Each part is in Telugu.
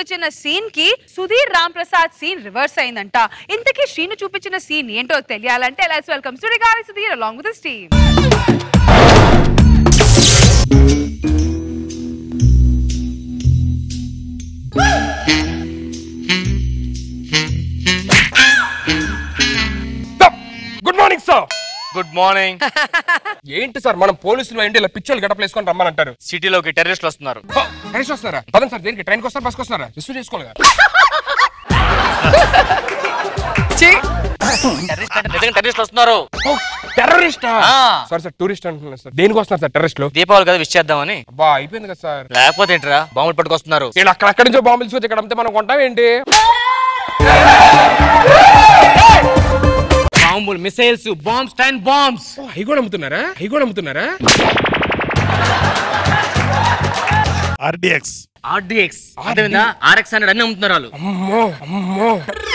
చూపించిన సీన్ కి సుధీర్ రామ్ ప్రసాద్ సీన్ రివర్స్ అయిందంట ఇంతకీ శ్రీను చూపించిన సీన్ ఏంటో తెలియాలంటే let's welcome Sudigali Sudheer along with team good morning sir good morning ఏంటి సార్ మనం పోలీసులు ఏంటి ఇలా పిచ్చోళ్ళు గడపలు వేసుకొని రమ్మనంటారు సిటీలోకి టెర్రరిస్టులు వస్తున్నారు టైమ్స్ వస్తారా పదండి సార్ దేనికి ట్రైన్కి వస్తారా బస్కి వస్తారా రిసీవ్ చేసుకోవాలి కదా టెర్రరిస్ట్ అంటే నిజంగా టెర్రరిస్టులు వస్తున్నారు టెర్రరిస్ట్ ఆ. సార్ సార్ టూరిస్ట్ అంటున్నారు సార్ దేనికి వస్తున్నారు సార్ టెర్రరిస్టులు దీపావళి కదా విష్ చేద్దామని అబ్బా అయిపోయింది కదా సార్ లేకపోతే ఏంట్రా బాంబులు పట్టుకొస్తున్నారు వీళ్ళు అక్కడ అక్కడి నుంచో బాంబులు తీసుకొచ్చి ఇక్కడ అమ్మితే మనం కొంటాం ఏంటి బాంబులు మిసైల్స్ బాంబ్స్ టైన్ బాంబ్స్ ఓ, అవి కూడా అమ్ముతున్నారా అవి కూడా అమ్ముతున్నారా ఆర్డిఎక్స్ ఆర్డిఎక్స్ అదేవిధంగా ఆర్ఎక్స్ హండ్రెడ్ అన్ని అమ్ముతున్నారు వాళ్ళు అమ్మో అమ్మో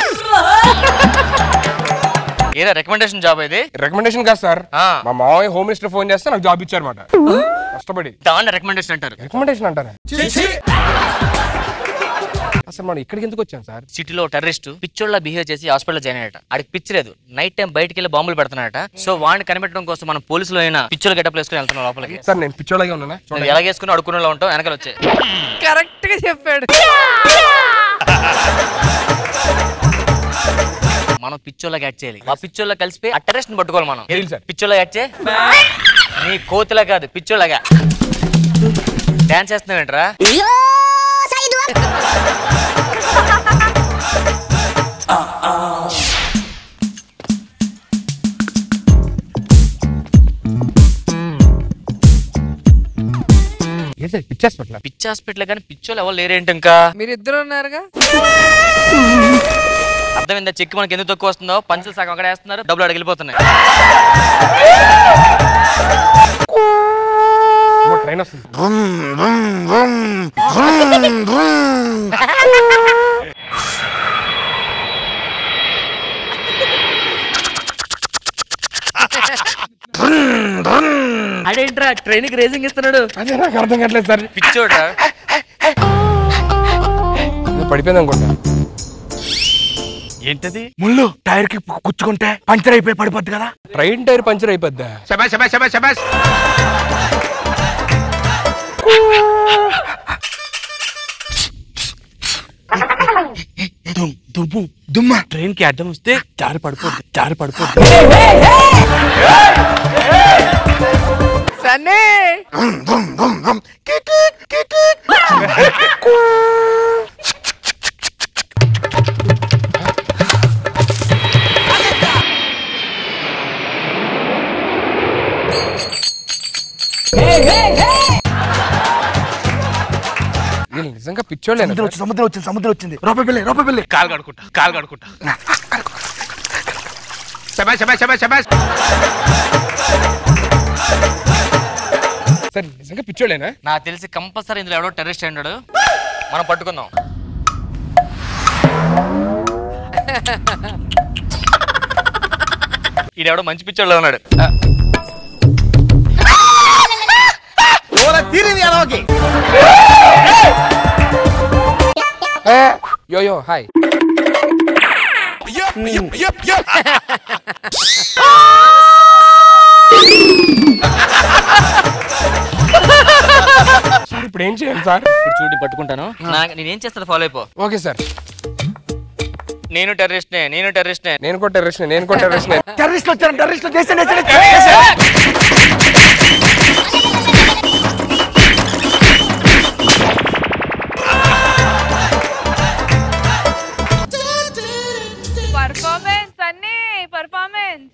ఏదో రికమెండేషన్ జాబ్ ఇది రికమెండేషన్ కాదు సార్ ఆ. మా మామయ్య హోమ్ మినిస్టర్ ఫోన్ చేస్తే నాకు జాబ్ ఇచ్చారన్నమాట కష్టపడి దాన్ని రికమెండేషన్ అంటారు రికమెండేషన్ అంటారా అసలు మనం ఇక్కడికి ఎందుకు వచ్చాం సార్ సిటీలో టెర్రరిస్ట్ పిచ్చోళ్ళ బిహేవ్ చేసి హాస్పిటల్ జాయిన్ అయ్యట ఆడికి పిచ్చి లేదు నైట్ టైం బయటికి వెళ్ళి బాంబులు పెడుతున్నాడట సో వాడిని కనిపెట్టడం కోసం మనం పోలీసులు అయినా పిచ్చోళ్ళ గెటప్ వేసుకుని వెళ్తున్నాం లోపలికి సార్ నేను పిచ్చోళ్ళగా ఉన్నానా నువ్వు చూడండి ఎలాగేసుకుని అడుక్కునే ఉంటాం వెనకాల వచ్చే కరెక్ట్ గా చెప్పాడు మనం పిచ్చోళ్ళకి యాడ్ చేయాలి ఆ పిచ్చోళ్ళ కలిసిపోయి ఆ టెర్రరిస్ట్ ని పట్టుకోవాలి మనం ఏం సార్? పిచ్చోళ్ళ యాడ్ చేయి నీ కోతిలా కాదు పిచ్చోళ్ళగా డాన్స్ చేస్తున్నావేంట్రా ఏం సార్ పిచ్చేస్పట్ల పిచ్చి హాస్పిటల్ కానీ పిచ్చోళ్ళు ఎవరు లేరేంటి ఇంకా మీరిద్దరు ఉన్నారుగా అర్థమైందా చెక్ మనకి ఎందుకు తక్కువ వస్తుందో పంచులు సగం అక్కడ వేస్తున్నారు డబ్బులు అడిగి వెళ్ళిపోతున్నాయి ట్రైన్ వస్తుంది అదేంట్రా ట్రైన్ కి రేసింగ్ ఇస్తున్నాడు అదే నాకు అర్థం కావట్లేదు సార్ పిచ్చోడ్రా ఏదో పడిపోయింది అనుకుంటా ఏంటది ముళ్ళు టైర్ కి కుచ్చుకుంటే పంచర్ అయిపోయి పడిపోద్ది కదా ట్రైన్ టైర్ పంచర్ అయిపోద్దా దుమ్ దుమ్ము దుమ్మ ట్రైన్ కి అడ్డం వస్తే జారి పడిపోద్ది జారి పడిపోద్ది సన్నీ వీళ్ళు నిజంగా పిచ్చోళ్ళేనా సముద్రం వచ్చింది సముద్రం వచ్చింది సముద్రం వచ్చింది రూపాయి పిల్లి రూపాయి పిల్లి కాలు కడుకుంటా కాలు కడుకుంటా సార్ నిజంగా పిచ్చోళ్ళేనా నాకు తెలిసి కంపల్సరీ ఇందులో ఎవడో టెర్రరిస్ట్ అయ్యాడు మనం పట్టుకుందాం ఈడెవడో మంచి పిచ్చోళ్ళలో ఉన్నాడు యో యో హాయ్ సార్ ఇప్పుడు ఏం చేయాలి సార్ ఇప్పుడు చూడు పట్టుకుంటాను నాకు నేనేం చేస్తాను ఫాలో అయిపో ఓకే సార్ నేను టెర్రరిస్ట్నే నేను టెర్రరిస్ట్నే నేను కూడా టెర్రరిస్ట్ నేను కూడా టెర్రరిస్ట్ టెర్రరిస్ట్ వచ్చారు టెర్రరిస్ట్ చేసండి పర్ఫార్మెన్స్ సన్నీ పర్ఫార్మెన్స్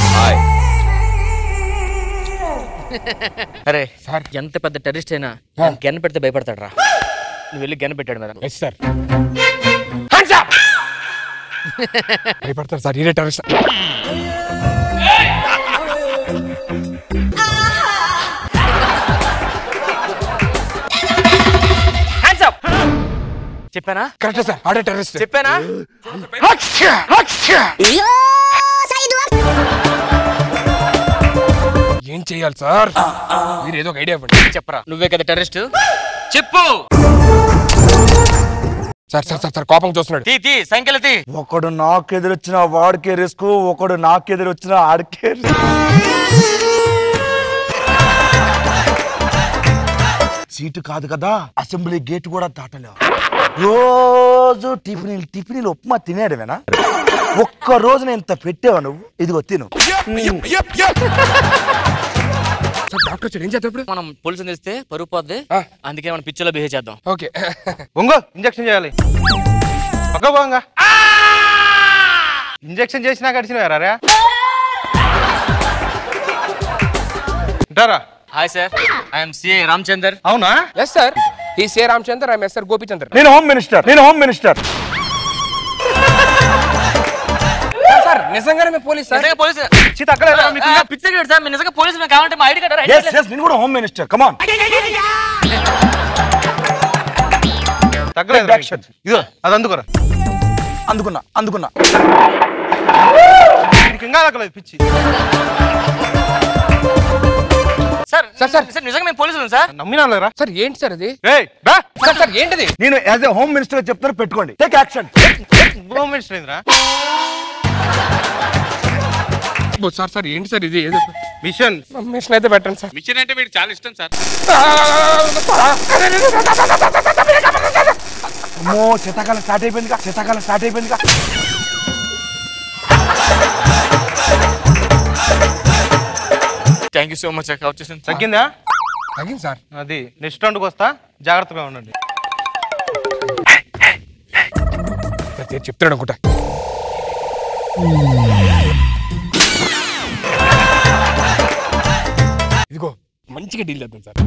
అరే సార్ ఎంత పెద్ద టెర్రరిస్ట్ అయినా గన్ పెడితే భయపడతాడు రా నువ్వు వెళ్ళి గన్ పెట్టాడు మీద ఎస్ సార్ హ్యాండ్స్ అప్ భయపడతారు సార్ ఇదే టెర్రరిస్ట్ హ్యాండ్స్ అప్ చెప్పానా కరెక్ట్ సార్ ఆడే టెర్రరిస్ట్ చెప్పానా ఏం చేయాలి సార్ మీరు ఏదో ఒక ఐడియా ఇవ్వండి చెప్పరా నువ్వే కదా టెర్రరిస్ట్ చెప్పు సార్ సార్ సార్ సార్ కోపం చూస్తున్నాడు తీ తీ సంఖ్యలు తీ ఒకడు నాకు ఎదురొచ్చిన వాడికే రిస్క్ ఒకడు నాకు ఎదురొచ్చిన ఆడికే risk. సీటు కాదు కదా అసెంబ్లీ గేట్ కూడా దాటలేవు రోజు టిఫిన్ టిఫిన్ ఉప్మా తినేయడమేనా ఒక్క రోజు నేను ఇంత పెట్టావా నువ్వు ఇదిగో తిను సార్ డాక్టర్ వచ్చాడు ఏం చేద్దాం ఇప్పుడు మనం పోలీసులు తెలిస్తే పరుగు పోద్ది ఆ. అందుకే మనం పిక్చర్లో బిహేవ్ చేద్దాం ఓకే ఒంగో ఇంజక్షన్ చేయాలి ఒక్క పోంగా ఇంజక్షన్ చేసినా గడిచిన రా ఉంటారా hi sir I'm CI Ramachandar అవునా ఎస్ సార్ ఈ say Ramachandra I'm yes sir Gopichandra నేను హోమ్ మినిస్టర్ నేను హోమ్ మినిస్టర్ సార్ నిజంగానే మేము పోలీస్ సార్ నిజంగా పోలీసు చీత అక్కడే మీకు పిక్చర్ ఏంటి సార్ మీరు నిజంగా పోలీసు మీకు కావాలంటే మా ఐడి కార్డు ఎస్ ఎస్ నేను కూడా హోమ్ మినిస్టర్ కమాన్ తగ్గలేదు Action. ఇదో అది అందుకోరా అందుకున్నా అందుకున్నా నీకు ఇంకా తగ్గలేదు పిచ్చి సార్ సార్, సార్. సార్ నిజంగా మేము పోలీసులు సార్ నమ్మినా లేరా సార్ ఏంటి సార్ అది ఏయ్ బా సార్ సార్ ఏంటిది నేను యాజ్ ఎ హోమ్ మినిస్టర్ చెప్తాను పెట్టుకోండి టేక్ యాక్షన్ హోమ్ మినిస్టర్ ఏందిరా ఓ, సార్ సార్ ఏంటి సార్ ఇది ఏదో మిషన్ మిషన్ అయితే పెట్టండి సార్ మిషన్ అంటే వీడు చాలా ఇష్టం సార్ అమ్మో శీతాకాలం స్టార్ట్ అయిపోయిందిగా శీతాకాలం స్టార్ట్ అయిపోయిందిగా thank you so much sir వచ్చేసింది తగ్గిందా తగ్గింది సార్ అది నెక్స్ట్ రౌండ్కి వస్తా జాగ్రత్తగా ఉండండి సార్ నేను చెప్తున్నాడు అనుకుంటా ఇదిగో మంచిగా డీల్ చేద్దాం సార్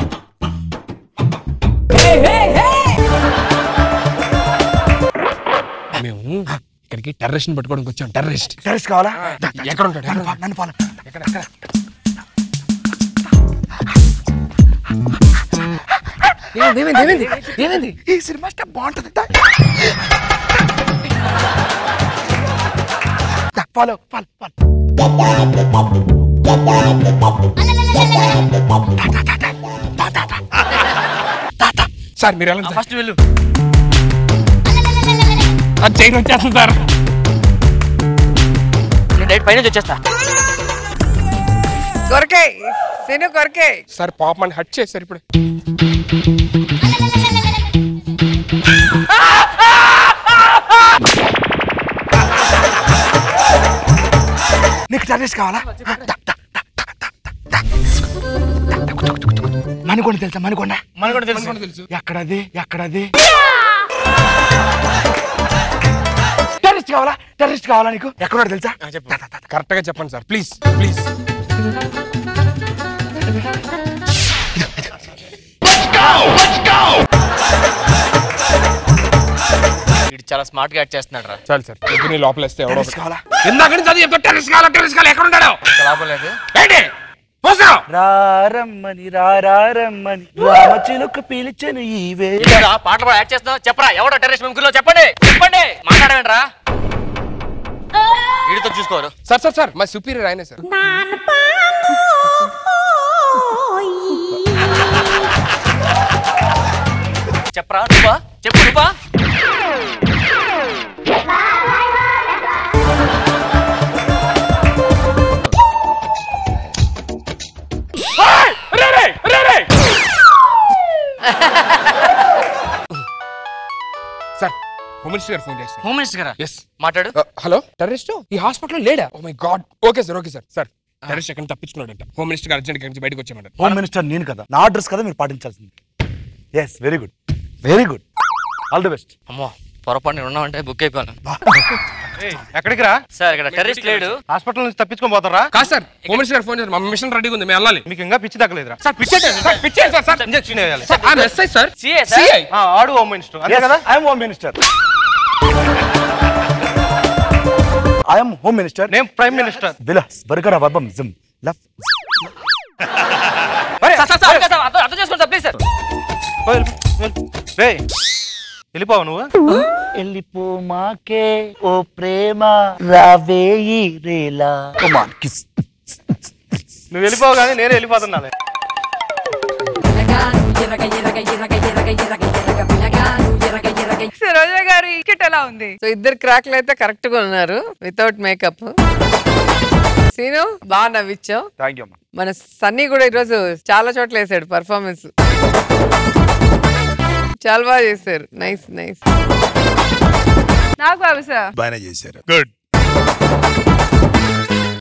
మేము ఇక్కడికి టెర్రరిస్ట్ పట్టుకోవడానికి వచ్చాం టెర్రరిస్ట్ టెరెస్ట్ కావాలా ఎక్కడ ఉంటాడు నన్ను ఫా- నన్ను ఫాలో ఎక్కడ ఎక్కడ ఏమైంది ఏమైంది ఏమైంది ఈ సినిమా స్టెప్ బాగుంటుంది ఫాలో ఫాలో ఫాలో సార్ మీరు ఎలా ఫస్ట్ వెళ్ళు అది చేయడం వచ్చేస్తుంది సార్ నేను డైరెక్ట్ పైన వచ్చేస్తా కొరకే సిను కొరకే సార్ పాప అని హట్ చేశారు ఇప్పుడు నీకు టెరెస్ట్ కావాలా మణికొండ తెలుసా మణికొండ మనకు కూడా తెలుసు తెలుసు ఎక్కడది ఎక్కడది టెర్రరిస్ట్ కావాలా టెర్రరిస్ట్ కావాలా నీకు ఎక్కడ తెలుసా చెప్పు కరెక్ట్ గా చెప్పండి సార్ ప్లీజ్ ప్లీజ్ వీడు చాలా స్మార్ట్ గా యాక్ట్ చేస్తున్నాడు రా చాలు సార్ ఎగ్గుని లోపలేస్తే ఎవడో టెర్రరిస్ట్ కావాలా ఇందాక నుంచి అది చెప్తా టెర్రరిస్ట్ కావాలా టెర్రరిస్ట్ కావాలి ఎక్కడ ఉంటాడు ఇంకా లాభం లేదు ఏంటి పోసావు రారమ్మని రారమ్మని రామచిలుక పిలిచెను ఈ వేళ ఏంట్రా, పాటలు కూడా యాక్ట్ చేస్తున్నావు చెప్పరా ఎవడో టెర్రరిస్ట్ ముగ్గురులో చెప్పండి చెప్పండి మాట్లాడమేంట్రా వీడితో చూసుకోరు సార్ సార్ సార్ మా సుపీరియర్ ఆయనే సార్ చెప్పరా నువ్వా చెప్పు నువ్వా రే, రే, రే, రే. సార్ హోమ్ మినిస్టర్ గారు ఫోన్ చేస్తారు హోమ్ మినిస్టర్ గారా ఎస్ మాట్లాడు హలో టెర్రరిస్ట్ ఈ హాస్పిటల్ లేడా oh my god okay sir okay sir sir terrorist ఎక్కడ తప్పించుకున్నాడంట హోమ్ మినిస్టర్ గారు అర్జెంట్ నుంచి బయటకు వచ్చామంట హోమ్ మినిస్టర్ నేను కదా నా అడ్రస్ కదా మీరు పాటించాల్సింది yes very good very good all the best అమ్మో పొరపాటు నేను ఉన్నామంటే బుక్ అయిపోయాను ఏయ్, ఎక్కడికి రా సార్ ఇక్కడ టెర్రరిస్ట్ లేడు హాస్పిటల్ నుంచి తప్పించుకొని పోతారా కాదు సార్ హోమ్ మినిస్టర్ గారు ఫోన్ చేశారు మా మిషన్ రెడీగా ఉంది మేము వెళ్ళాలి మీకు ఇంకా పిచ్చి తగ్గలేదురా సార్ పిచ్చే సార్ పిచ్చే సార్ సార్ ఇంజక్షన్ వేయాలి సార్ ఆ message sir CA sir CI ఆ, ఆడు హోమ్ మినిస్టర్ అంతే కదా I'm home minister I'm home minister నేను ప్రైమ్ మినిస్టర్ విలాస్ బర్గర్ వర్బం జిమ్ లఫ్ సార్ సార్ సార్ అర్థం- అర్థం అర్థం చేసుకోండి సార్ ప్లీజ్ సార్ రే వెళ్ళిపోవు నువ్వు వెళ్ళిపో మాకే ఓ ప్రేమ రావేయి రేలా కమాన్ కిస్ నువ్వు వెళ్ళిపోవు కానీ నేనే వెళ్ళిపోతున్నాలే సరే గారు ఈ కిట్ ఎలా ఉంది సో ఇద్దరు క్రాక్లు అయితే కరెక్ట్ గా ఉన్నారు వితౌట్ మేకప్ సీను బాగా నవ్వించావు థ్యాంక్ యూ మన సన్నీ కూడా ఈరోజు చాలా చోట్ల వేసాడు పర్ఫార్మెన్స్ చాలా బాగా చేశారు నైస్ నైస్ నాకు బాబు సార్ బాగానే చేశారు గుడ్